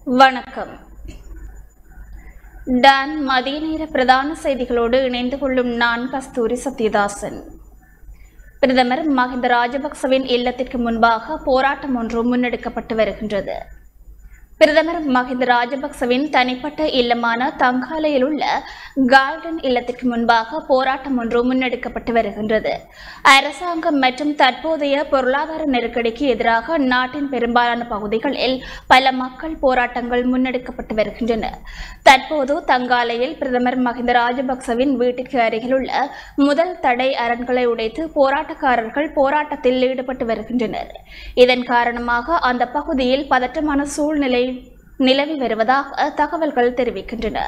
வணக்கம் டான் மதிய நேர பிரதான செய்திகளோடு இணைந்து கொள்ளும் நான் கஸ்தூரி சத்யதாசன் பிரதமர் மஹிந்த ராஜபக்சவின் இல்லத்திற்கு முன்பாக போராட்டம் ஒன்று முன்னெடுக்கப்பட்டு வருகின்றது பிரதமர் மஹிந்த ராஜபக்சவின் தனிப்பட்ட இல்லமான தங்காலையில் உள்ள கார்டன் இல்லத்திற்கு முன்பாக போராட்டம் ஒன்று முன்னெடுக்கப்பட்டு வருகின்றது அரசாங்கம் மற்றும் தற்போதைய பொருளாதார நெருக்கடிக்கு எதிராக நாட்டின் பெரும்பாலான பகுதிகளில் பல மக்கள் போராட்டங்கள் முன்னெடுக்கப்பட்டு வருகின்றன தற்போது தங்காலையில் பிரதமர் மஹிந்த ராஜபக்சவின் வீட்டிற்கு அருகில் உள்ள முதல் தடை அரண்களை உடைத்து போராட்டக்காரர்கள் போராட்டத்தில் ஈடுபட்டு வருகின்றனர் இதன் காரணமாக அந்த பகுதியில் பதற்றமான சூழ்நிலை நிலவி வருவதாக தகவல்கள் தெரிவிக்கின்றன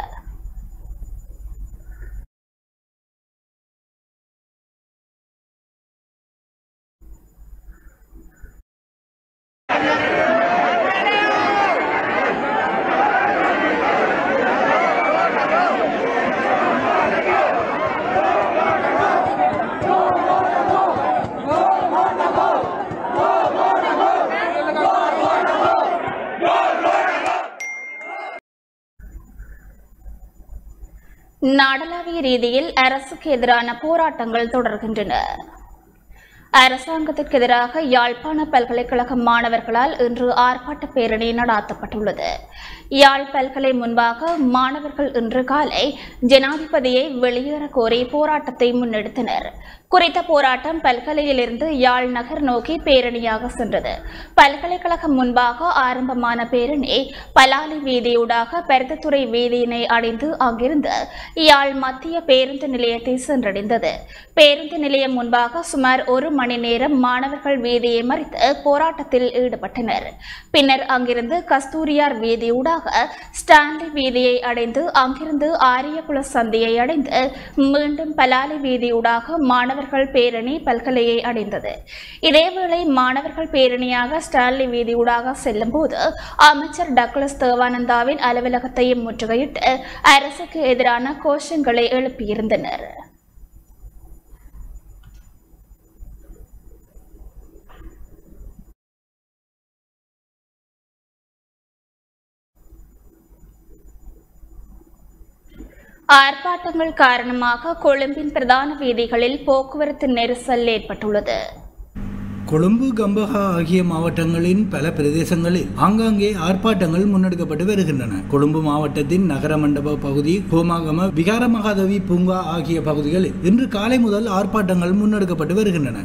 நாடளாவிய ரீதியில் அரசுக்கு எதிரான போராட்டங்கள் தொடர்கின்றன அரசாங்கத்திற்கு எதிராக யாழ்ப்பாண பல்கலைக்கழக மாணவர்களால் இன்று ஆர்ப்பாட்ட பேரணி நடாத்தப்பட்டுள்ளது யாழ் பல்கலை முன்பாக மாணவர்கள் இன்று காலை ஜனாதிபதியை வெளியேற கோரி போராட்டத்தை முன்னெடுத்தனர் குறித்த போராட்டம் பல்கலையிலிருந்து யாழ் நகர் நோக்கி பேரணியாக சென்றது பல்கலைக்கழகம் முன்பாக ஆரம்பமான பேரணி பலாலி வீதியூடாக பருத்தித்துறை வீதியினை அடைந்து அங்கிருந்து யாழ் மத்திய பேருந்து நிலையத்தை சென்றடைந்தது பேருந்து நிலையம் முன்பாக சுமார் ஒரு மணி நேரம் மாணவர்கள் வீதியை மறித்து போராட்டத்தில் ஈடுபட்டனர் பின்னர் அங்கிருந்து கஸ்தூரியார் வீதியூடாக ஸ்டான்லி வீதியை அடைந்து அங்கிருந்து ஆரியகுல சந்தியை அடைந்து மீண்டும் பலாலி வீதியூடாக மாணவர்கள் பேரணி பல்கலையை அடைந்தது இதேவேளை மாணவர்கள் பேரணியாக ஸ்டான்லி வீதியூடாக செல்லும் போது அமைச்சர் டக்ளஸ் தேவானந்தாவின் அலுவலகத்தையும் முற்றுகையிட்டு அரசுக்கு எதிரான கோஷங்களை எழுப்பியிருந்தனர் ஆர்ப்பாட்டங்கள் காரணமாக கொழும்பின் பிரதான வீதிகளில் போக்குவரத்து நெரிசல் ஏற்பட்டுள்ளது கொழும்பு கம்பஹா ஆகிய மாவட்டங்களின் பல பிரதேசங்களில் ஆங்காங்கே ஆர்ப்பாட்டங்கள் முன்னெடுக்கப்பட்டு வருகின்றன கொழும்பு மாவட்டத்தின் நகர மண்டப பகுதி கோமாகம விகார மகாதவி பூங்கா ஆகிய பகுதிகளில் இன்று காலை முதல் ஆர்ப்பாட்டங்கள் முன்னெடுக்கப்பட்டு வருகின்றன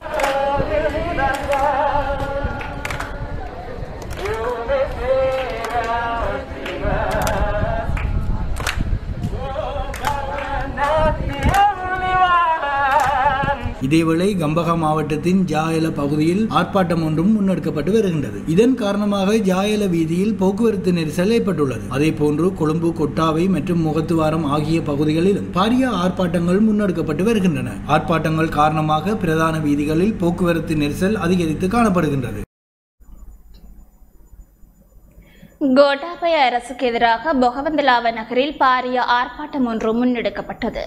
இதேவேளை கம்பகா மாவட்டத்தின் ஜாயல பகுதியில் ஆர்ப்பாட்டம் ஒன்றும் முன்னெடுக்கப்பட்டு வருகின்றது இதன் காரணமாக ஜாயல வீதியில் போக்குவரத்து நெரிசல் ஏற்பட்டுள்ளது அதே போன்று கொழும்பு கொட்டாவை மற்றும் முகத்துவாரம் ஆகிய பகுதிகளிலும் பாரிய ஆர்ப்பாட்டங்கள் முன்னெடுக்கப்பட்டு வருகின்றன ஆர்ப்பாட்டங்கள் காரணமாக பிரதான வீதிகளில் போக்குவரத்து நெரிசல் அதிகரித்து காணப்படுகின்றது கோட்டாபய அரசுக்கு எதிராக பொகவந்தலாவ நகரில் பாரிய ஆர்ப்பாட்டம் ஒன்று முன்னெடுக்கப்பட்டது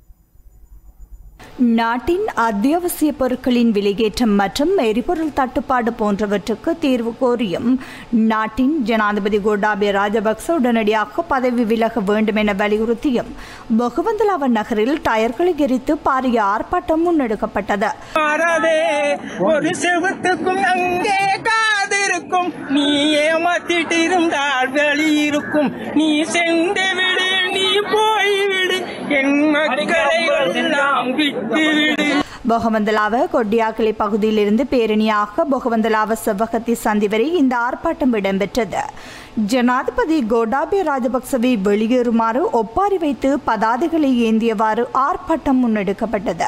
நாட்டின் அத்தியாவசிய பொருட்களின் விலையேற்றம் மற்றும் எரிபொருள் தட்டுப்பாடு போன்றவற்றுக்கு தீர்வு கோரியும் நாட்டின் ஜனாதிபதி கோட்டாபய ராஜபக்ச உடனடியாக பதவி விலக வேண்டும் என வலியுறுத்தியும் பொகுவந்தலாவ நகரில் டயர்களை எரித்து பாரிய ஆர்ப்பாட்டம் முன்னெடுக்கப்பட்டது மாறாதே ஒரு செவத்துக்கும் அங்கே காதிருக்கும் நீ ஏமாத்திட்டு இருந்தால் வெளி இருக்கும் நீ சென்று விடு நீ போய்விடு என் மக்களை எல்லாம் விட்டு விடு பொகவந்தலாவ கொட்டியாக்கிளை பகுதியிலிருந்து பேரணியாக பொகவந்தலாவ செவ்வகத்தி சந்தி வரை இந்த ஆர்ப்பாட்டம் இடம்பெற்றது ஜனாதிபதி கோட்டாபய ராஜபக்சவை வெளியேறுமாறு ஒப்பாரி வைத்து பதாதைகளை ஏந்தியவாறு ஆர்ப்பாட்டம் முன்னெடுக்கப்பட்டது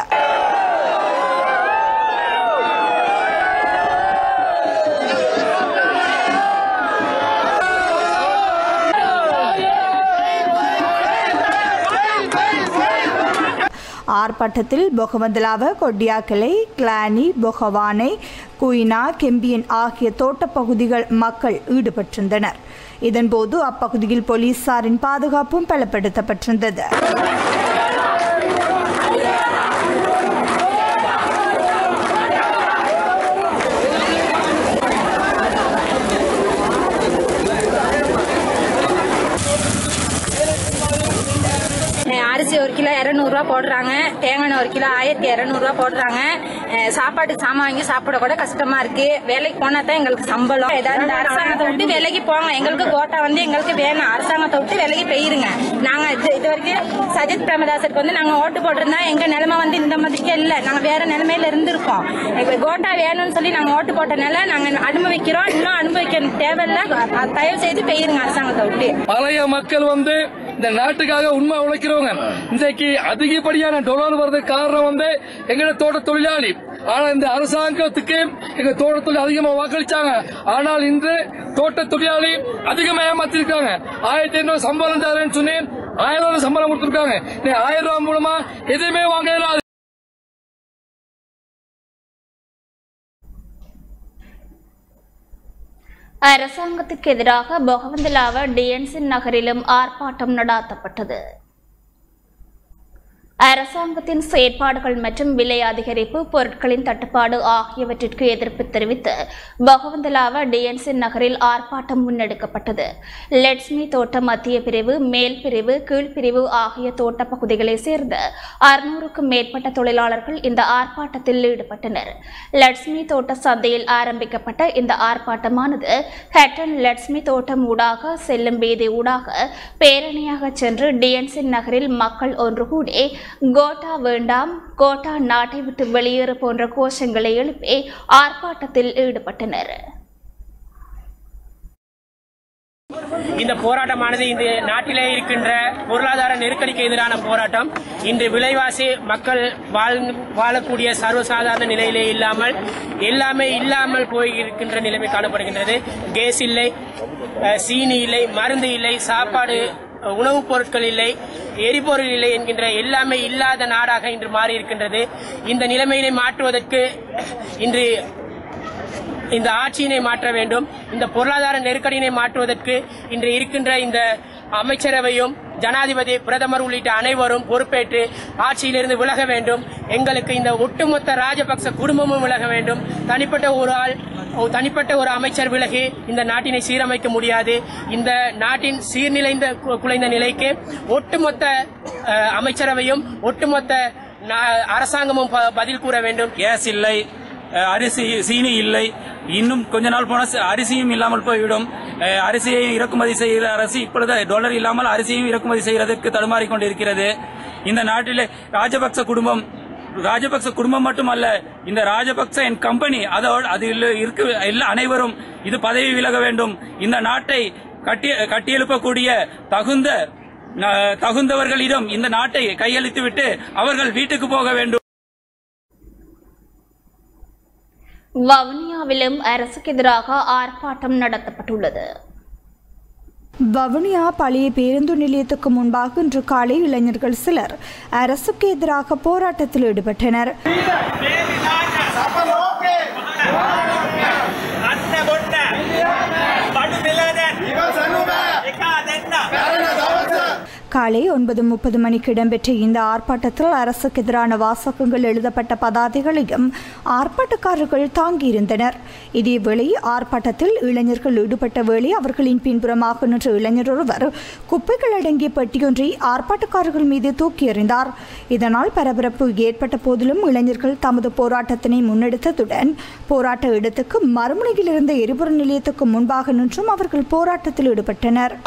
ஆர்ப்பாட்டத்தில் பொகவந்தலாவ கொட்டியாக்கிளை கிளானி பொகவானை குயினா கெம்பியன் ஆகிய தோட்டப்பகுதிகள் மக்கள் ஈடுபட்டிருந்தனர் இதன்போது அப்பகுதியில் போலீசாரின் பாதுகாப்பும் பலப்படுத்தப்பட்டிருந்தது ரூபா போடுறாங்க தேங்காய் எண்ணெய் ஒரு கிலோ ஆயிரத்தி இரநூறுவா போடுறாங்க அஹ் சாப்பாட்டு சாமான் வாங்கி சாப்பிட கூட கஷ்டமா இருக்கு வேலைக்கு போனா தான் எங்களுக்கு சம்பளம் ஏதாவது இந்த அரசாங்கத்தை விட்டு வேலைக்கு போங்க எங்களுக்கு கோட்டா வந்து எங்களுக்கு வேணும் அரசாங்கத்தை விட்டு வேலைக்கு போயிருங்க நாங்க இது இது வரைக்கும் சஜித் பிரேமதாசருக்கு வந்து நாங்க ஓட்டு போட்டிருந்தா எங்க நிலைமை வந்து இந்த மாதிரிக்கே இல்ல நாங்க வேற நிலைமையில இருந்திருக்கோம் எங்களுக்கு கோட்டா வேணும்னு சொல்லி நாங்க ஓட்டு போட்டனால நாங்க அனுபவிக்கிறோம் இன்னும் அனுபவிக்க தேவையில்ல அஹ் தயவு செய்து போயிருங்க அரசாங்கத்தை விட்டு பழைய மக்கள் வந்து இந்த நாட்டுக்காக உண்மை உழைக்கிறவங்க இன்றைக்கு அதிகப்படியான டொலர் வர்றதுக்கு காரணம் வந்து எங்களோட தோட்ட தொழிலாளி ஆனா இந்த அரசாங்கத்துக்கு எங்க தோட்ட தொழில் அதிகமா வாக்களிச்சாங்க ஆனால் இன்று தோட்ட தொழிலாளி அதிகமா ஏமாத்திருக்காங்க ஆயிரத்தி ஐநூறு சம்பளம் தரேன்னு சொன்னேன் ஆயிரம் ரூபாய் சம்பளம் கொடுத்திருக்காங்க நீ ஆயிரம் ரூபாய் மூலமா எதுவுமே வாங்க இயலாது அரசாங்கத்துக்கு எதிராக பொகவந்தலாவ டிஎன்சின் நகரிலும் ஆர்ப்பாட்டம் நடாத்தப்பட்டது அரசாங்கத்தின் செயற்பாடுகள் மற்றும் விலை அதிகரிப்பு பொருட்களின் தட்டுப்பாடு ஆகியவற்றிற்கு எதிர்ப்பு தெரிவித்து பகவந்தலாவ டிஎன்சின் நகரில் ஆர்ப்பாட்டம் முன்னெடுக்கப்பட்டது லட்சுமி தோட்ட மத்திய பிரிவு மேல் பிரிவு கீழ்பிரிவு ஆகிய தோட்ட பகுதிகளைச் சேர்ந்த அறுநூறுக்கும் மேற்பட்ட தொழிலாளர்கள் இந்த ஆர்ப்பாட்டத்தில் ஈடுபட்டனர் லட்சுமி தோட்ட சந்தையில் ஆரம்பிக்கப்பட்ட இந்த ஆர்ப்பாட்டமானது ஹட்டன் லட்சுமி தோட்டம் ஊடாக செல்லும் வீதி ஊடாக பேரணியாக சென்று டிஎன்சின் நகரில் மக்கள் ஒன்று கூடி கோட்டா வேண்டாம் கோட்டா நாட்டை விட்டு வெளியேறு போன்ற கோஷங்களை எழுப்பி ஆர்ப்பாட்டத்தில் ஈடுபட்டனர் இந்த போராட்டமானது இந்த நாட்டிலே இருக்கின்ற பொருளாதார நெருக்கடிக்கு எதிரான போராட்டம் இன்று விலைவாசி மக்கள் வாழ் வாழக்கூடிய சர்வசாதாரண நிலையிலே இல்லாமல் எல்லாமே இல்லாமல் போய் இருக்கின்ற நிலைமை காணப்படுகின்றது கேஸ் இல்லை அஹ், சீனி இல்லை மருந்து இல்லை சாப்பாடு அஹ், உணவுப் பொருட்கள் இல்லை எரிபொருள் இல்லை என்கின்ற எல்லாமே இல்லாத நாடாக இன்று மாறி இருக்கின்றது இந்த நிலைமையினை மாற்றுவதற்கு இன்று இந்த ஆட்சியினை மாற்ற வேண்டும் இந்த பொருளாதார நெருக்கடியினை மாற்றுவதற்கு இன்று இருக்கின்ற இந்த அமைச்சரவையும் ஜனாதிபதி பிரதமர் உள்ளிட்ட அனைவரும் பொறுப்பேற்று ஆட்சியிலிருந்து விலக வேண்டும் எங்களுக்கு இந்த ஒட்டுமொத்த ராஜபக்ச குடும்பமும் விலக வேண்டும் தனிப்பட்ட ஒரு ஆள் ஒரு தனிப்பட்ட ஒரு அமைச்சர் விலகி இந்த நாட்டினை சீரமைக்க முடியாது இந்த நாட்டின் சீர்நிலைந்த கு- குலைந்த நிலைக்கு ஒட்டுமொத்த அஹ், அமைச்சரவையும் ஒட்டுமொத்த நா- அரசாங்கமும் ப- பதில் கூற வேண்டும் கேஸ் இல்லை அஹ் அரிசி சீனி இல்லை இன்னும் கொஞ்ச நாள் போன அரிசியும் இல்லாமல் போய்விடும் அஹ் அரிசியை இறக்குமதி செய்கிற அரசு இப்பொழுது டாலர் இல்லாமல் அரிசியும் இறக்குமதி செய்வதற்கு தடுமாறிக் கொண்டிருக்கிறது இந்த நாட்டிலே ராஜபக்ச குடும்பம் ராஜபக்ச குடும்பம் மட்டுமல்ல இந்த ராஜபக்ச என் கம்பெனி அதோடு அதில் இருக்க எல்லா அனைவரும் இது பதவி விலக வேண்டும் இந்த நாட்டை கட்டி கட்டியெழுப்பக்கூடிய தகுந்த அஹ், தகுந்தவர்களிடம் இந்த நாட்டை கையளித்துவிட்டு அவர்கள் வீட்டுக்கு போக வேண்டும் வவுனியாவிலும் அரசுக்கு எதிராக ஆர்ப்பாட்டம் நடத்தப்பட்டுள்ளது வவுனியா பழைய பேருந்து நிலையத்துக்கு முன்பாக இன்று காலை இளைஞர்கள் சிலர் அரசுக்கு எதிராக போராட்டத்தில் ஈடுபட்டனர் காலை ஒன்பது முப்பது மணிக்கு இடம்பெற்ற இந்த ஆர்ப்பாட்டத்தில் அரசுக்கு எதிரான வாசகங்கள் எழுதப்பட்ட பதாதைகளையும் ஆர்ப்பாட்டக்காரர்கள் தாங்கியிருந்தனர் இதேவேளை ஆர்ப்பாட்டத்தில் இளைஞர்கள் ஈடுபட்ட வேளை அவர்களின் பின்புறமாக நின்ற இளைஞர் ஒருவர் குப்பைகள் அடங்கிய பெட்டியொன்றை ஆர்ப்பாட்டக்காரர்கள் மீது தூக்கி எறிந்தார் இதனால் பரபரப்பு ஏற்பட்ட போதிலும் இளைஞர்கள் தமது போராட்டத்தினை முன்னெடுத்ததுடன் போராட்ட இடத்துக்கு மறுமுனையில் இருந்த எரிபொருள் நிலையத்துக்கு முன்பாக நின்றும் அவர்கள் போராட்டத்தில் ஈடுபட்டனர்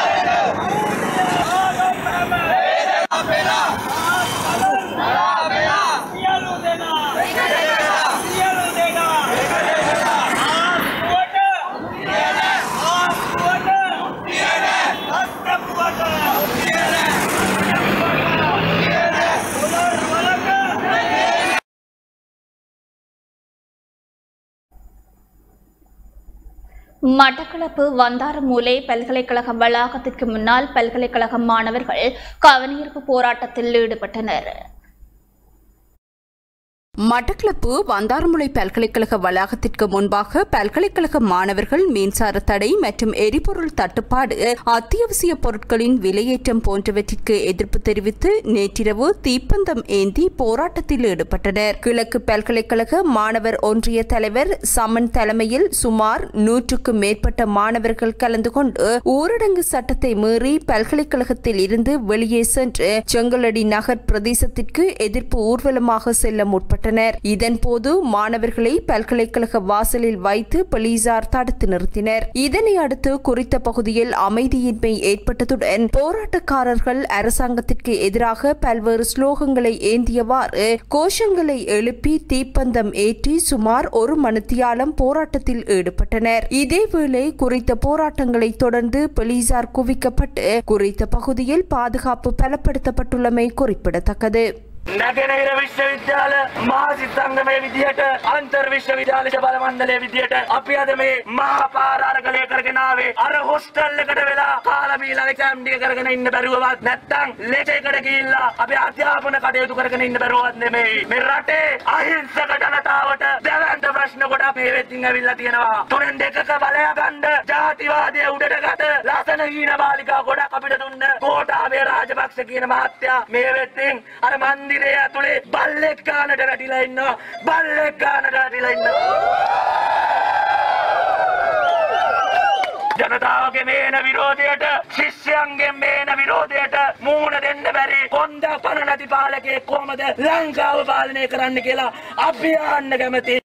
மட்டக்களப்பு வந்தாரமூலை பல்கலைக்கழக வளாகத்திற்கு முன்னால் பல்கலைக்கழக மாணவர்கள் கவனஈர்ப்பு போராட்டத்தில் ஈடுபட்டனர் மட்டக்களப்பு வந்தாரமுலை பல்கலைக்கழக வளாகத்திற்கு முன்பாக பல்கலைக்கழக மாணவர்கள் மின்சார தடை மற்றும் எரிபொருள் தட்டுப்பாடு அத்தியாவசிய பொருட்களின் விலையேற்றம் போன்றவற்றிற்கு எதிர்ப்பு தெரிவித்து நேற்றிரவு தீப்பந்தம் ஏந்தி போராட்டத்தில் ஈடுபட்டனர் கிழக்கு பல்கலைக்கழக மாணவர் ஒன்றிய தலைவர் சமன் தலைமையில் சுமார் நூற்றுக்கும் மேற்பட்ட மாணவர்கள் கலந்து கொண்டு ஊரடங்கு சட்டத்தை மீறி பல்கலைக்கழகத்தில் இருந்து வெளியே சென்று செங்கலடி நகர் பிரதேசத்திற்கு எதிர்ப்பு ஊர்வலமாக செல்ல முற்பட்டனர் ஈடுபட்டனர் இதன்போது மாணவர்களை பல்கலைக்கழக வாசலில் வைத்து போலீசார் தடுத்து நிறுத்தினர் இதனை அடுத்து குறித்த பகுதியில் அமைதியின்மை ஏற்பட்டதுடன் போராட்டக்காரர்கள் அரசாங்கத்திற்கு எதிராக பல்வேறு ஸ்லோகங்களை ஏந்தியவாறு கோஷங்களை எழுப்பி தீப்பந்தம் ஏற்றி சுமார் ஒரு மணித்தியாலம் போராட்டத்தில் ஈடுபட்டனர் இதேவேளை குறித்த போராட்டங்களை தொடர்ந்து போலீசார் குவிக்கப்பட்டு குறித்த பகுதியில் பாதுகாப்பு பலப்படுத்தப்பட்டுள்ளமை குறிப்பிடத்தக்கது නැගෙනහිර විශ්වවිද්‍යාල මහසිත්තංගමය විදිහට අන්තර් විශ්වවිද්‍යාල බල මණ්ඩලය විදිහට අපි අද මේ මහා පාරාරගලය කරගෙනාවේ අර හොස්ටල් එකට වෙලා කාලබීලා එක්සෑම් ටික කරගෙන ඉන්න බැරුවවත් නැත්තම් ලෙටයකට ගිහිල්ලා අපි අධ්‍යාපන කටයුතු කරගෙන ඉන්න බැරුවත් නෙමෙයි මේ රටේ අහිංසක ජනතාවට දැවැන්ත ප්‍රශ්න ගොඩක් මේ වෙද්දින් ඇවිල්ලා තියෙනවා තුනෙන් දෙකක බලය ගන්න ජාතිවාදය උඩට ගත ලසන හීන බාලිකා ගොඩක් අපිට දුන්න ගෝඨාභය රාජපක්ෂ කියන මහත්තයා මේ වෙද්දින් අර මන්දි මන්දිරය ඇතුලේ බල්ලෙක් ගානට වැටිලා ඉන්නවා බල්ලෙක් ගානට වැටිලා ඉන්නවා ජනතාවගේ මේන විරෝධයට ශිෂ්‍යයන්ගෙන් මේන විරෝධයට මූුණ දෙන්න බැරි කොන්ද පණ නැති පාලකයෙක් කොහමද ලංකාව පාලනය කරන්න කියලා අපි අහන්න කැමති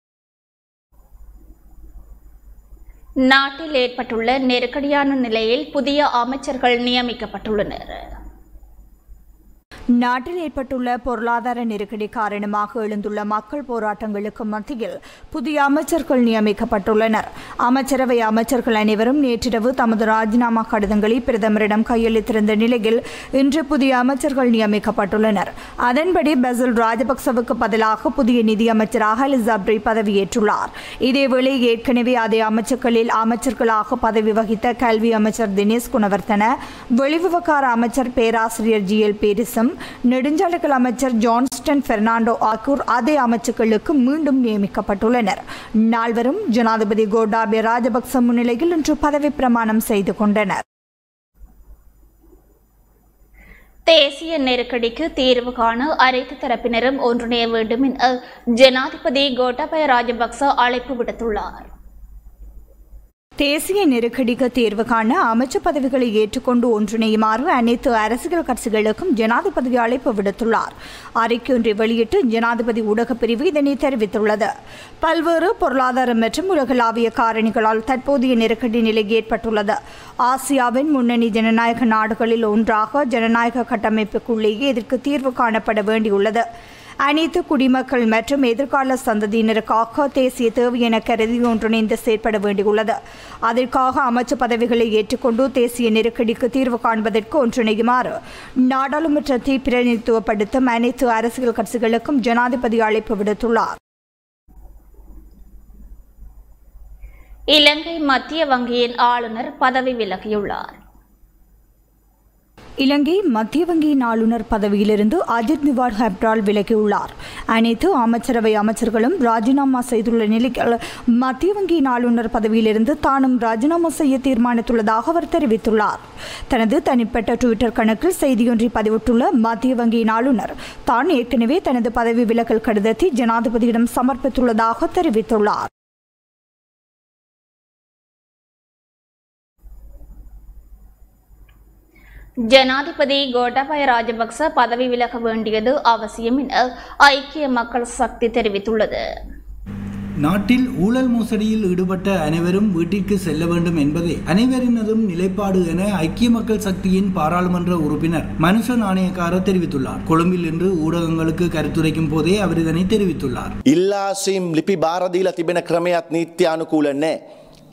நாட்டில் ஏற்பட்டுள்ள நெருக்கடியான நிலையில் புதிய அமைச்சர்கள் நியமிக்கப்பட்டுள்ளனர் நாட்டில் ஏற்பட்டுள்ள பொருளாதார நெருக்கடி காரணமாக எழுந்துள்ள மக்கள் போராட்டங்களுக்கு மத்தியில் புதிய அமைச்சர்கள் நியமிக்கப்பட்டுள்ளனர் அமைச்சரவை அமைச்சர்கள் அனைவரும் நேற்றிரவு தமது ராஜினாமா கடிதங்களை பிரதமரிடம் கையளித்திருந்த நிலையில் இன்று புதிய அமைச்சர்கள் நியமிக்கப்பட்டுள்ளனர் அதன்படி பசில் ராஜபக்சவுக்கு பதிலாக புதிய நிதியமைச்சராக அலிசாப்ரி பதவியேற்றுள்ளார் இதேவேளை ஏற்கனவே அதே அமைச்சர்களில் அமைச்சர்களாக பதவி வகித்த கல்வி அமைச்சர் தினேஷ் குணவர்த்தன வெளிவிவகார அமைச்சர் பேராசிரியர் ஜி எல் பேரிசம் நெடுஞ்சாலைகள் அமைச்சர் ஜான்ஸ்டன் பெர்னாண்டோ ஆகியோர் அதே அமைச்சுக்களுக்கு மீண்டும் நியமிக்கப்பட்டுள்ளனர் நால்வரும் ஜனாதிபதி கோட்டாபய ராஜபக்ச முன்னிலையில் இன்று பதவி பிரமாணம் செய்து கொண்டனர் தேசிய நெருக்கடிக்கு தீர்வு காண அனைத்து தரப்பினரும் ஒன்றிணைய வேண்டும் என ஜனாதிபதி கோட்டாபய ராஜபக்ச அழைப்பு விடுத்துள்ளார் தேசிய நெருக்கடிக்கு தீர்வு காண அமைச்சர் பதவிகளை ஏற்றுக்கொண்டு ஒன்றிணையுமாறு அனைத்து அரசியல் கட்சிகளுக்கும் ஜனாதிபதி அழைப்பு விடுத்துள்ளார் அறிக்கை ஒன்றை வெளியிட்டு ஜனாதிபதி ஊடகப் பிரிவு இதனை தெரிவித்துள்ளது பல்வேறு பொருளாதார மற்றும் உலகளாவிய காரணிகளால் தற்போதைய நெருக்கடி நிலை ஏற்பட்டுள்ளது ஆசியாவின் முன்னணி ஜனநாயக நாடுகளில் ஒன்றாக ஜனநாயக கட்டமைப்புக்குள்ளேயே இதற்கு தீர்வு காணப்பட வேண்டியுள்ளது அனைத்து குடிமக்கள் மற்றும் எதிர்கால சந்ததியினருக்காக தேசிய தேவை என கருதி ஒன்றிணைந்து செயற்பட வேண்டியுள்ளது அதற்காக அமைச்சர் பதவிகளை ஏற்றுக்கொண்டு தேசிய நெருக்கடிக்கு தீர்வு காண்பதற்கு ஒன்றிணையுமாறு நாடாளுமன்றத்தை பிரதிநிதித்துவப்படுத்தும் அனைத்து அரசியல் கட்சிகளுக்கும் ஜனாதிபதி அழைப்பு விடுத்துள்ளார் இலங்கை மத்திய வங்கியின் ஆளுநர் பதவி விலகியுள்ளார் இலங்கை மத்திய வங்கியின் ஆளுநர் பதவியிலிருந்து அஜித் நிவார் ஹெப்ரால் விலகியுள்ளார் அனைத்து அமைச்சரவை அமைச்சர்களும் ராஜினாமா செய்துள்ள நிலையில் மத்திய வங்கியின் ஆளுநர் பதவியிலிருந்து தானும் ராஜினாமா செய்ய தீர்மானித்துள்ளதாக அவர் தெரிவித்துள்ளார் தனது தனிப்பட்ட டுவிட்டர் கணக்கில் செய்தியொன்றை பதிவிட்டுள்ள மத்திய வங்கியின் ஆளுநர் தான் ஏற்கனவே தனது பதவி விலகல் கடிதத்தை ஜனாதிபதியிடம் சமர்ப்பித்துள்ளதாக தெரிவித்துள்ளார் ஜனாதிபதி கோட்டாபய ராஜபக்ச பதவி விலக வேண்டியது அவசியம் என ஐக்கிய மக்கள் சக்தி தெரிவித்துள்ளது நாட்டில் ஊழல் மோசடியில் ஈடுபட்ட அனைவரும் வீட்டிற்கு செல்ல வேண்டும் என்பதே அனைவரினதும் நிலைப்பாடு என ஐக்கிய மக்கள் சக்தியின் பாராளுமன்ற உறுப்பினர் மனுஷ நாணயக்கார தெரிவித்துள்ளார் கொழும்பில் இன்று ஊடகங்களுக்கு கருத்துரைக்கும் போதே அவர் இதனை தெரிவித்துள்ளார் ඉල්ලාසීම් ලිපි බාරදීලා තිබෙන ක්‍රමයක් නීත්‍යානුකූල නෑ.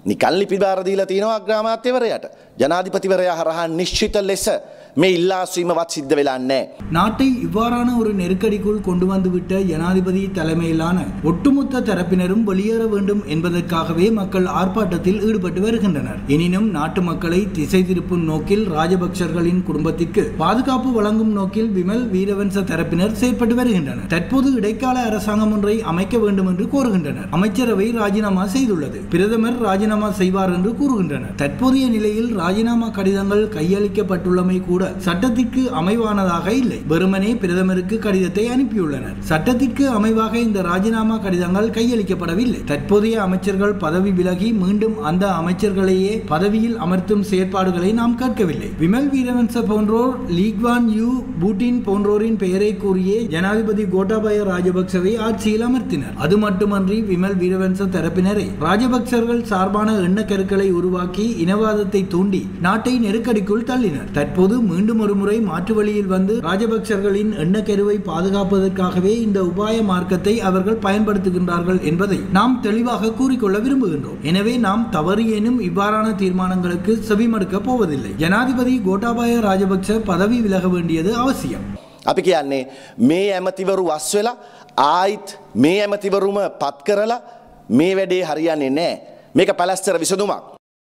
නිකල් ලිපි බාර දීලා තියෙනවා අග්‍රාමාත්‍යවරයාට. ජනාධිපතිවරයා හරහා නිශ්චිත ලෙස මේ ඉල්ලාස්වීමවත් සිද්ධ වෙලා නැහැ. நாட்டை இவ்வாறான ஒரு நெருக்கடிக்குள் கொண்டு வந்துவிட்ட ஜனாதிபதி தலைமையிலான ஒட்டுமொத்த தரப்பினரும் வெளியேற வேண்டும் என்பதற்காகவே மக்கள் ஆர்ப்பாட்டத்தில் ஈடுபட்டு வருகின்றனர் எனினும் நாட்டு மக்களை திசை திருப்பும் நோக்கில் ராஜபக்சர்களின் குடும்பத்திற்கு பாதுகாப்பு வழங்கும் நோக்கில் விமல் வீரவன்ச தரப்பினர் செயற்பட்டு வருகின்றனர் தற்போது இடைக்கால அரசாங்கம் ஒன்றை அமைக்க வேண்டும் என்று கோருகின்றனர் அமைச்சரவை ராஜினாமா செய்துள்ளது பிரதமர் ராஜினாமா செய்வார் என்று கூறுகின்றனர் தற்போதைய நிலையில் ராஜினாமா கடிதங்கள் கையளிக்கப்பட்டுள்ளமை கூட சட்டத்திற்கு அமைவானதாக இல்லை வெறுமனே பிரதமருக்கு கடிதத்தை அனுப்பியுள்ளனர் சட்டத்திற்கு அமைவாக இந்த ராஜினாமா கடிதங்கள் கையளிக்கப்படவில்லை தற்போதைய அமைச்சர்கள் பதவி விலகி மீண்டும் அந்த அமைச்சர்களையே பதவியில் அமர்த்தும் செயற்பாடுகளை நாம் கேட்கவில்லை விமல் வீரவன்ச போன்றோர் லீக்வான் யூ பூட்டின் போன்றோரின் பெயரை கூறியே ஜனாதிபதி கோட்டாபய ராஜபக்சவை ஆட்சியில் அமர்த்தினர் அது மட்டுமன்றி விமல் வீரவன்ச தரப்பினரை ராஜபக்சர்கள் சார்பான எண்ணக்கருக்களை உருவாக்கி இனவாதத்தை தூண்டி நாட்டை நெருக்கடிக்குள் தள்ளினர் தற்போது மீண்டும் ஒரு முறை மாற்று வழியில் வந்து ராஜபக்சர்களின் எண்ணக்கருவை பாதுகாப்பதற்காகவே இந்த உபாய மார்க்கத்தை அவர்கள் பயன்படுத்துகின்றார்கள் என்பதை நாம் தெளிவாக கூறிக்கொள்ள விரும்புகின்றோம் எனவே நாம் தவறியேனும் இவ்வாறான தீர்மானங்களுக்கு செவிமடுக்க போவதில்லை ஜனாதிபதி கோட்டாபாய ராஜபக்ச பதவி விலக வேண்டியது அவசியம் අපි කියන්නේ මේ ඇමතිවරු වස් වෙලා ආයිත් මේ ඇමතිවරුම පත් කරලා මේ වැඩේ හරියන්නේ නෑ. මේක පැලස්තර විසඳුමක්.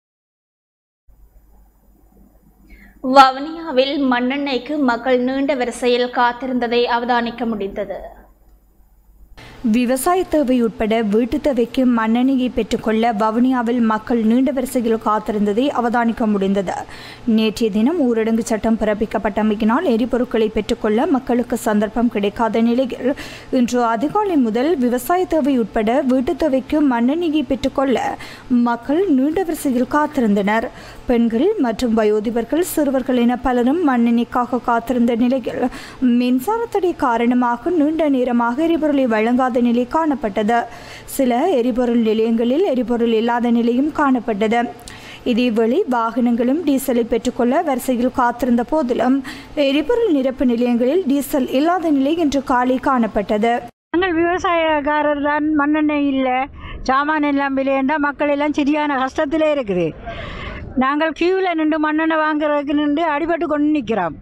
வவுனியாவில் மண்ணெண்ணெய்க்கு மக்கள் நீண்ட வரிசையில் காத்திருந்ததை அவதானிக்க முடிந்தது விவசாய தேவை உட்பட வீட்டு தேவைக்கு மண்ணெண்ணெயை பெற்றுக்கொள்ள வவுனியாவில் மக்கள் நீண்ட வரிசையில் காத்திருந்ததை அவதானிக்க முடிந்தது நேற்றைய தினம் ஊரடங்கு சட்டம் பிறப்பிக்கப்பட்டமையினால் எரிபொருட்களை பெற்றுக்கொள்ள மக்களுக்கு சந்தர்ப்பம் கிடைக்காத நிலையில் இன்று அதிகாலை முதல் விவசாய தேவை உட்பட வீட்டு தேவைக்கு மண்ணெண்ணெயை பெற்றுக்கொள்ள மக்கள் நீண்ட வரிசையில் காத்திருந்தனர் பெண்கள் மற்றும் வயோதிபர்கள் சிறுவர்கள் என பலரும் மண்ணெண்ணெய்க்காக காத்திருந்த நிலையில் மின்சார தடை காரணமாக நீண்ட நேரமாக எரிபொருளை வழங்காத நிலை காணப்பட்டது சில எரிபொருள் நிலையங்களில் எரிபொருள் இல்லாத நிலையும் காணப்பட்டது இதேவேளை வாகனங்களும் டீசலை பெற்றுக்கொள்ள வரிசையில் காத்திருந்த போதிலும் எரிபொருள் நிரப்பு நிலையங்களில் டீசல் இல்லாத நிலை இன்று காலை காணப்பட்டது நாங்கள் விவசாயக்காரர் தான் மண்ணெண்ணெய் இல்லை சாமான் எல்லாம் விலையண்டா மக்கள் எல்லாம் சரியான கஷ்டத்திலே இருக்குது நாங்கள் கியூவில் நின்று மண்ணெண்ணெய் வாங்குறதுக்கு நின்று அடிபட்டு கொண்டு நிற்கிறோம்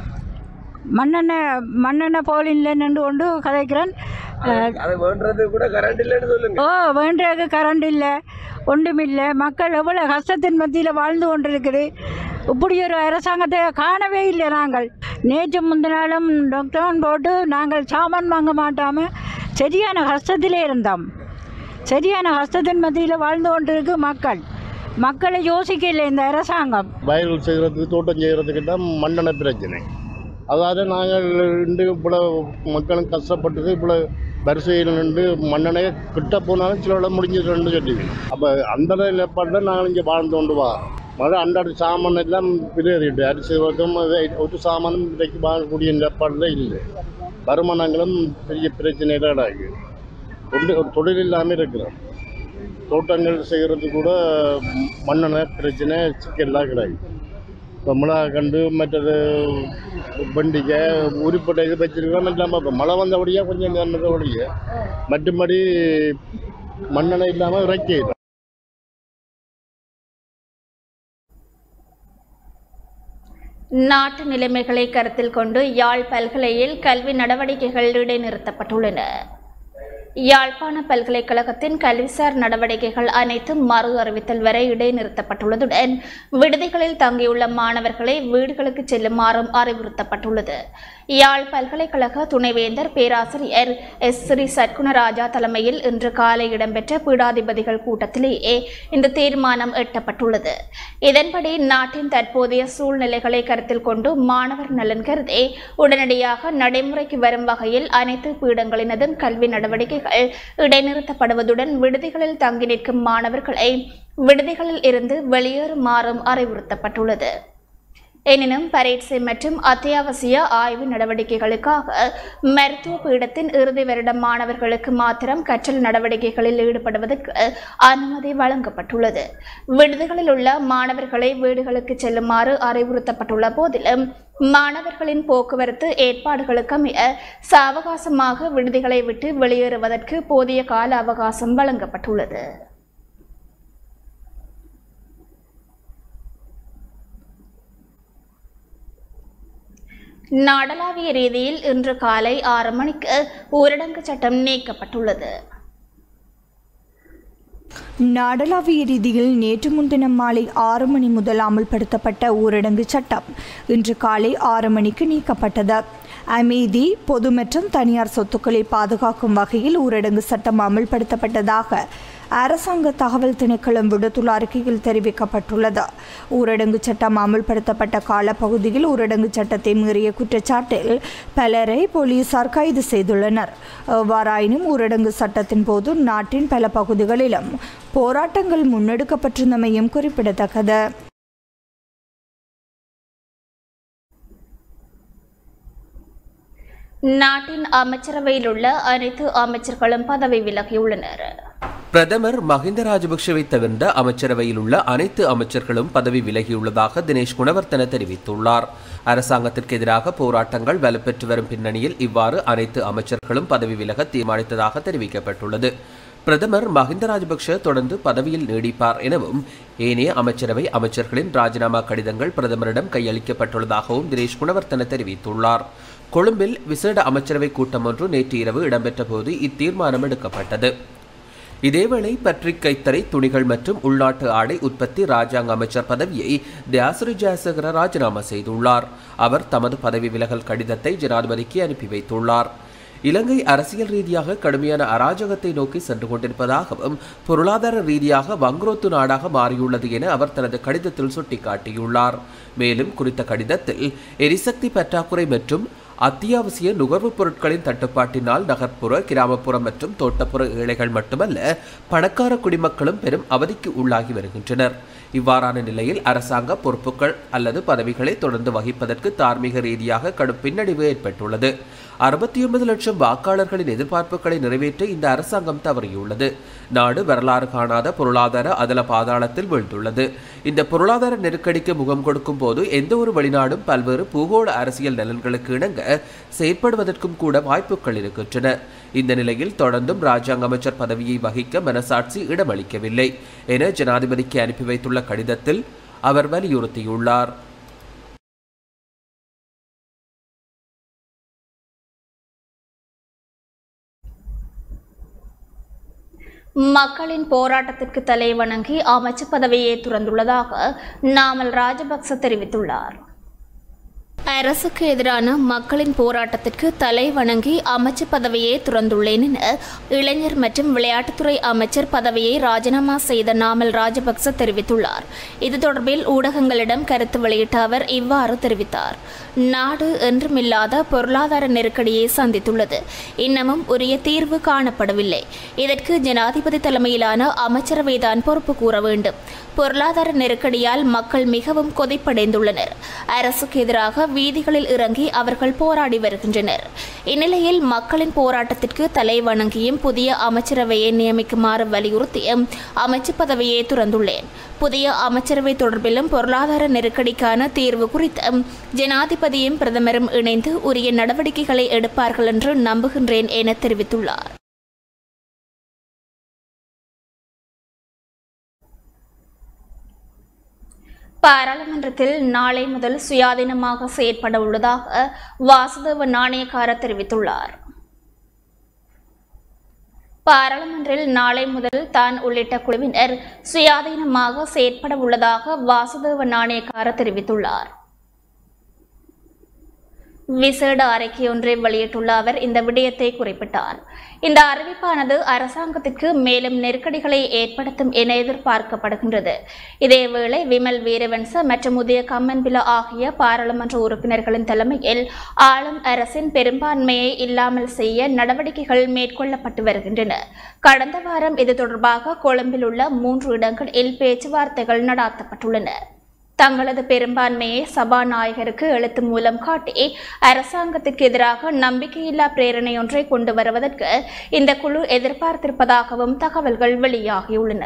மண்ணெண்ணெய் மண்ணெண்ணெய் போலின்ல நின்று கொண்டு கதைக்கிறேன் அதை வேண்டது கூட கரண்ட் இல்லைன்னு சொல்லுங்க ஓ வேண்டதுக்கு கரண்ட் இல்லை ஒன்றும் இல்லை மக்கள் எவ்வளோ கஷ்டத்தின் மத்தியில் வாழ்ந்து கொண்டிருக்குது இப்படி ஒரு அரசாங்கத்தை காணவே இல்லை நாங்கள் நேற்று முந்தினாலும் டாக்டர் போட்டு நாங்கள் சாமான் வாங்க மாட்டாமல் சரியான கஷ்டத்திலே இருந்தோம் சரியான கஷ்டத்தின் மத்தியில் வாழ்ந்து கொண்டிருக்கு மக்கள் மக்களை யோசிக்கல இந்த அரசாங்கம் வயல் செய்கிறதுக்கு தோட்டம் செய்கிறதுக்கு தான் மண்ணெண்ணெய் பிரச்சனை அதாவது நாங்கள் இன்று இவ்வளோ மக்களும் கஷ்டப்பட்டது இவ்வளோ வரிசையில் நின்று மண்ணெண்ணையை கிட்ட போனாலும் சில விட முடிஞ்சிட்டு சொல்லி அப்போ அந்த நிலைப்பாடு தான் நாங்கள் இங்கே வாழ்ந்து கொண்டு வா மழை அன்றாட சாமான் எல்லாம் விலையேறிட்டு அரிசி வர்க்கம் அது ஒரு சாமானும் விலைக்கு வாங்கக்கூடிய நிலப்பாடு தான் இல்லை வருமானங்களும் பெரிய பிரச்சனையில் இடாது தொண்டு ஒரு தொழில் இல்லாமல் இருக்கிறோம் தோட்டங்கள் செய்கிறது கூட மண்ணெண்ணெய் பிரச்சனை சிக்கல்லாம் கிடையாது இப்போ மிளகா கண்டு மற்றது வெண்டிக்கை உருப்பட்டை இது வச்சிருக்கோம் இல்லாமல் இப்போ மழை வந்தபடியாக கொஞ்சம் நேர்ந்தபடியே மற்றபடி மண்ணெண்ணெய் இல்லாமல் இறக்கி நாட்டு நிலைமைகளை கருத்தில் கொண்டு யாழ் பல்கலையில் கல்வி நடவடிக்கைகள் இடைநிறுத்தப்பட்டுள்ளன யாழ்ப்பாண பல்கலைக்கழகத்தின் கல்விசார் நடவடிக்கைகள் அனைத்தும் மறு அறிவித்தல் வரை இடைநிறுத்தப்பட்டுள்ளதுடன் விடுதிகளில் தங்கியுள்ள மாணவர்களை வீடுகளுக்கு செல்லுமாறும் அறிவுறுத்தப்பட்டுள்ளது யாழ் பல்கலைக்கழக துணைவேந்தர் பேராசிரியர் எஸ் ஸ்ரீ சத்குணராஜா தலைமையில் இன்று காலை இடம்பெற்ற பீடாதிபதிகள் கூட்டத்திலேயே இந்த தீர்மானம் எட்டப்பட்டுள்ளது இதன்படி நாட்டின் தற்போதைய சூழ்நிலைகளை கருத்தில் கொண்டு மாணவர் நலன் கருதி உடனடியாக நடைமுறைக்கு வரும் வகையில் அனைத்து பீடங்களினதும் கல்வி நடவடிக்கைகள் இடைநிறுத்தப்படுவதுடன் விடுதிகளில் தங்கி நிற்கும் மாணவர்களை விடுதிகளில் இருந்து வெளியேறுமாறும் அறிவுறுத்தப்பட்டுள்ளது எனினும் பரீட்சை மற்றும் அத்தியாவசிய ஆய்வு நடவடிக்கைகளுக்காக மருத்துவ பீடத்தின் இறுதி வருட மாணவர்களுக்கு மாத்திரம் கற்றல் நடவடிக்கைகளில் ஈடுபடுவதற்கு அனுமதி வழங்கப்பட்டுள்ளது விடுதிகளில் உள்ள மாணவர்களை வீடுகளுக்கு செல்லுமாறு அறிவுறுத்தப்பட்டுள்ள போதிலும் மாணவர்களின் போக்குவரத்து ஏற்பாடுகளுக்கு அமைய சாவகாசமாக விடுதிகளை விட்டு வெளியேறுவதற்கு போதிய கால அவகாசம் வழங்கப்பட்டுள்ளது நாடளாவிய ரீதியில் இன்று காலை ஆறு மணிக்கு ஊரடங்கு சட்டம் நீக்கப்பட்டுள்ளது நாடளாவிய ரீதியில் நேற்று முன்தினம் மாலை ஆறு மணி முதல் அமல்படுத்தப்பட்ட ஊரடங்கு சட்டம் இன்று காலை ஆறு மணிக்கு நீக்கப்பட்டது அமைதி பொது மற்றும் தனியார் சொத்துக்களை பாதுகாக்கும் வகையில் ஊரடங்கு சட்டம் அமல்படுத்தப்பட்டதாக அரசாங்க தகவல் திணைக்களம் விடுத்துள்ள அறிக்கையில் தெரிவிக்கப்பட்டுள்ளது ஊரடங்கு சட்டம் அமல்படுத்தப்பட்ட காலப்பகுதியில் ஊரடங்கு சட்டத்தை மீறிய குற்றச்சாட்டில் பலரை போலீசார் கைது செய்துள்ளனர் எவ்வாறாயினும் ஊரடங்கு சட்டத்தின் போது நாட்டின் பல பகுதிகளிலும் போராட்டங்கள் முன்னெடுக்கப்பட்டிருந்தமையும் குறிப்பிடத்தக்கது நாட்டின் அமைச்சரவையில் உள்ள அனைத்து அமைச்சர்களும் பதவி விலகியுள்ளனர் பிரதமர் மஹிந்த ராஜபக்ஷவை தவிர்ந்த அமைச்சரவையில் உள்ள அனைத்து அமைச்சர்களும் பதவி விலகியுள்ளதாக தினேஷ் குணவர்த்தன தெரிவித்துள்ளார் அரசாங்கத்திற்கு எதிராக போராட்டங்கள் வலுப்பெற்று வரும் பின்னணியில் இவ்வாறு அனைத்து அமைச்சர்களும் பதவி விலக தீர்மானித்ததாக தெரிவிக்கப்பட்டுள்ளது பிரதமர் மஹிந்த ராஜபக்ஷ தொடர்ந்து பதவியில் நீடிப்பார் எனவும் ஏனைய அமைச்சரவை அமைச்சர்களின் ராஜினாமா கடிதங்கள் பிரதமரிடம் கையளிக்கப்பட்டுள்ளதாகவும் தினேஷ் குணவர்த்தன தெரிவித்துள்ளார் கொழும்பில் விசேட அமைச்சரவை கூட்டம் ஒன்று நேற்று இரவு இடம்பெற்ற போது இத்தீர்மானம் எடுக்கப்பட்டது இதேவேளை பட்ரிக் கைத்தறை துணிகள் மற்றும் உள்நாட்டு ஆடை உற்பத்தி ராஜாங்க அமைச்சர் பதவியை தியாசுரி ஜெயசேகர ராஜினாமா செய்துள்ளார் அவர் தமது பதவி விலகல் கடிதத்தை ஜனாதிபதிக்கு அனுப்பி வைத்துள்ளார் இலங்கை அரசியல் ரீதியாக கடுமையான அராஜகத்தை நோக்கி சென்று கொண்டிருப்பதாகவும் பொருளாதார ரீதியாக வங்குரோத்து நாடாக மாறியுள்ளது என அவர் தனது கடிதத்தில் சுட்டிக்காட்டியுள்ளார் மேலும் குறித்த கடிதத்தில் எரிசக்தி பற்றாக்குறை மற்றும் அத்தியாவசிய நுகர்வுப் பொருட்களின் தட்டுப்பாட்டினால் நகர்ப்புற கிராமப்புற மற்றும் தோட்டப்புற ஏழைகள் மட்டுமல்ல பணக்கார குடிமக்களும் பெரும் அவதிக்கு உள்ளாகி வருகின்றனர் இவ்வாறான நிலையில் அரசாங்க பொறுப்புகள் அல்லது பதவிகளை தொடர்ந்து வகிப்பதற்கு தார்மீக ரீதியாக கடும் பின்னடைவு ஏற்பட்டுள்ளது அறுபத்தி ஒன்பது லட்சம் வாக்காளர்களின் எதிர்பார்ப்புகளை நிறைவேற்ற இந்த அரசாங்கம் தவறியுள்ளது நாடு வரலாறு காணாத பொருளாதார அதல பாதாளத்தில் வீழ்ந்துள்ளது இந்த பொருளாதார நெருக்கடிக்கு முகம் கொடுக்கும் போது எந்த ஒரு வெளிநாடும் பல்வேறு பூகோள அரசியல் நலன்களுக்கு இணங்க செயற்படுவதற்கும் கூட வாய்ப்புகள் இருக்கின்றன இந்த நிலையில் தொடர்ந்தும் ராஜாங்க அமைச்சர் பதவியை வகிக்க மனசாட்சி இடமளிக்கவில்லை என ஜனாதிபதிக்கு அனுப்பி வைத்துள்ள கடிதத்தில் அவர் வலியுறுத்தியுள்ளார் மக்களின் போராட்டத்திற்கு தலை வணங்கி அமைச்சு பதவியை துறந்துள்ளதாக நாமல் ராஜபக்ச தெரிவித்துள்ளார் அரசுக்கு எதிரான மக்களின் போராட்டத்திற்கு தலை வணங்கி அமைச்சு பதவியை துறந்துள்ளேன் என இளைஞர் மற்றும் விளையாட்டுத்துறை அமைச்சர் பதவியை ராஜினாமா செய்த நாமல் ராஜபக்ச தெரிவித்துள்ளார் இது தொடர்பில் ஊடகங்களிடம் கருத்து வெளியிட்ட அவர் இவ்வாறு தெரிவித்தார் நாடு என்றுமில்லாத பொருளாதார நெருக்கடியை சந்தித்துள்ளது இன்னமும் உரிய தீர்வு காணப்படவில்லை இதற்கு ஜனாதிபதி தலைமையிலான அமைச்சரவைதான் பொறுப்பு கூற வேண்டும் பொருளாதார நெருக்கடியால் மக்கள் மிகவும் கொதிப்படைந்துள்ளனர் அரசுக்கு எதிராக வீதிகளில் இறங்கி அவர்கள் போராடி வருகின்றனர் இந்நிலையில் மக்களின் போராட்டத்திற்கு தலை வணங்கியும் புதிய அமைச்சரவையை நியமிக்குமாறு வலியுறுத்தியும் அமைச்சு பதவியை துறந்துள்ளேன் புதிய அமைச்சரவை தொடர்பிலும் பொருளாதார நெருக்கடிக்கான தீர்வு குறித்து ஜனாதிபதியும் பிரதமரும் இணைந்து உரிய நடவடிக்கைகளை எடுப்பார்கள் என்று நம்புகின்றேன் என தெரிவித்துள்ளார் பாராளுமன்றத்தில் நாளை முதல் சுயாதீனமாக செயற்பட உள்ளதாக வாசுதேவ நாணயக்கார தெரிவித்துள்ளார் பாராளுமன்றில் நாளை முதல் தான் உள்ளிட்ட குழுவினர் சுயாதீனமாக செயற்பட உள்ளதாக வாசுதேவ நாணயக்கார தெரிவித்துள்ளார் விசேட அறிக்கை ஒன்றை வெளியிட்டுள்ள அவர் இந்த விடயத்தை குறிப்பிட்டார் இந்த அறிவிப்பானது அரசாங்கத்திற்கு மேலும் நெருக்கடிகளை ஏற்படுத்தும் என எதிர்பார்க்கப்படுகின்றது இதேவேளை விமல் வீரவன்ச மற்றும் உதய கம்மன்பில ஆகிய பாராளுமன்ற உறுப்பினர்களின் தலைமையில் ஆளும் அரசின் பெரும்பான்மையை இல்லாமல் செய்ய நடவடிக்கைகள் மேற்கொள்ளப்பட்டு வருகின்றன கடந்த வாரம் இது தொடர்பாக கொழும்பில் உள்ள மூன்று இடங்களில் பேச்சுவார்த்தைகள் நடாத்தப்பட்டுள்ளன தங்களது பெரும்பான்மையை சபாநாயகருக்கு எழுத்து மூலம் காட்டி அரசாங்கத்திற்கு எதிராக நம்பிக்கையில்லா பிரேரணை ஒன்றை கொண்டு வருவதற்கு இந்த குழு எதிர்பார்த்திருப்பதாகவும் தகவல்கள் வெளியாகியுள்ளன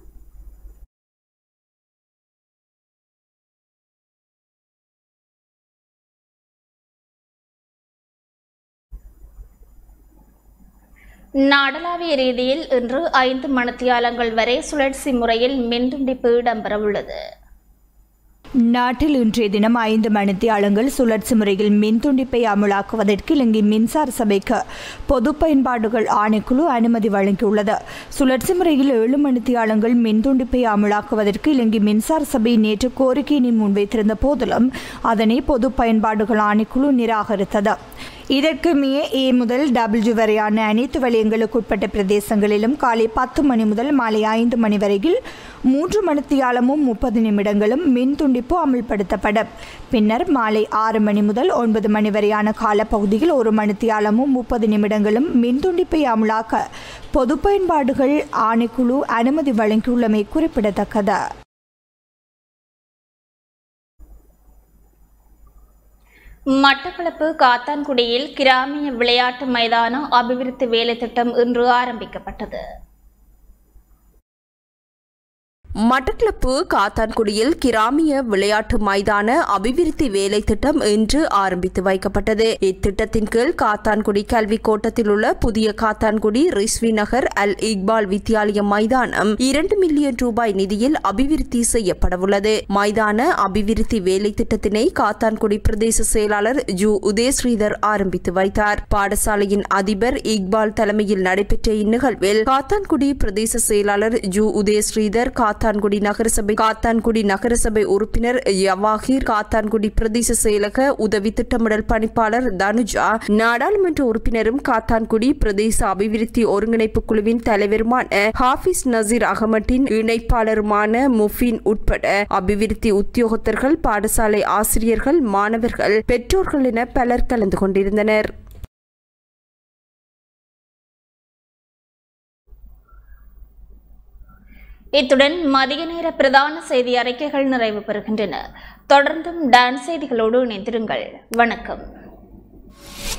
நாடளாவிய ரீதியில் இன்று ஐந்து மணித்தியாலங்கள் வரை சுழற்சி முறையில் மின்துண்டிப்பு இடம்பெறவுள்ளது நாட்டில் இன்றைய தினம் ஐந்து மணித்தியாலங்கள் சுழற்சி முறையில் மின் துண்டிப்பை அமலாக்குவதற்கு இலங்கை மின்சார சபைக்கு பொது பயன்பாடுகள் ஆணைக்குழு அனுமதி வழங்கியுள்ளது சுழற்சி முறையில் ஏழு மணித்தியாலங்கள் மின் துண்டிப்பை அமலாக்குவதற்கு இலங்கை மின்சார சபை நேற்று கோரிக்கையினை முன்வைத்திருந்த போதிலும் அதனை பொது பயன்பாடுகள் ஆணைக்குழு நிராகரித்தது இதற்கு மிக ஏ முதல் டபிள்யூ வரையான அனைத்து வலயங்களுக்கு உட்பட்ட பிரதேசங்களிலும் காலை பத்து மணி முதல் மாலை ஐந்து மணி வரையில் மூன்று மணித்தியாலமும் முப்பது நிமிடங்களும் மின் துண்டிப்பு அமல்படுத்தப்படும் பின்னர் மாலை ஆறு மணி முதல் ஒன்பது மணி வரையான காலப்பகுதியில் ஒரு மணித்தியாலமும் முப்பது நிமிடங்களும் மின் துண்டிப்பை அமலாக்க பொது பயன்பாடுகள் ஆணைக்குழு அனுமதி வழங்கியுள்ளமை குறிப்பிடத்தக்கது மட்டக்களப்பு காத்தான்குடியில் கிராமிய விளையாட்டு மைதான அபிவிருத்தி வேலை திட்டம் இன்று ஆரம்பிக்கப்பட்டது மட்டக்களப்பு காத்தான்குடியில் கிராமிய விளையாட்டு மைதான அபிவிருத்தி வேலை திட்டம் இன்று ஆரம்பித்து வைக்கப்பட்டது இத்திட்டத்தின் கீழ் காத்தான்குடி கல்வி கோட்டத்தில் உள்ள புதிய காத்தான்குடி ரிஸ்வி நகர் அல் இக்பால் வித்யாலய மைதானம் இரண்டு மில்லியன் ரூபாய் நிதியில் அபிவிருத்தி செய்யப்படவுள்ளது மைதான அபிவிருத்தி வேலை திட்டத்தினை காத்தான்குடி பிரதேச செயலாளர் ஜு உதயஸ்ரீதர் ஆரம்பித்து வைத்தார் பாடசாலையின் அதிபர் இக்பால் தலைமையில் நடைபெற்ற இந்நிகழ்வில் காத்தான்குடி பிரதேச செயலாளர் ஜு உதயஸ்ரீதர் காத்தான்குடி நகரசபை காத்தான்குடி நகரசபை உறுப்பினர் யவாஹிர் காத்தான்குடி பிரதேச செயலக உதவி திட்டமிடல் பணிப்பாளர் தனுஜா நாடாளுமன்ற உறுப்பினரும் காத்தான்குடி பிரதேச அபிவிருத்தி ஒருங்கிணைப்பு குழுவின் தலைவருமான ஹாஃபிஸ் நசீர் அகமட்டின் இணைப்பாளருமான முஃபின் உட்பட அபிவிருத்தி உத்தியோகத்தர்கள் பாடசாலை ஆசிரியர்கள் மாணவர்கள் பெற்றோர்கள் என பலர் கலந்து கொண்டிருந்தனர் இத்துடன் மதிய நேர பிரதான செய்தி அறிக்கைகள் நிறைவு பெறுகின்றன தொடர்ந்தும் டான்ஸ் செய்திகளோடு இணைந்திருங்கள் வணக்கம்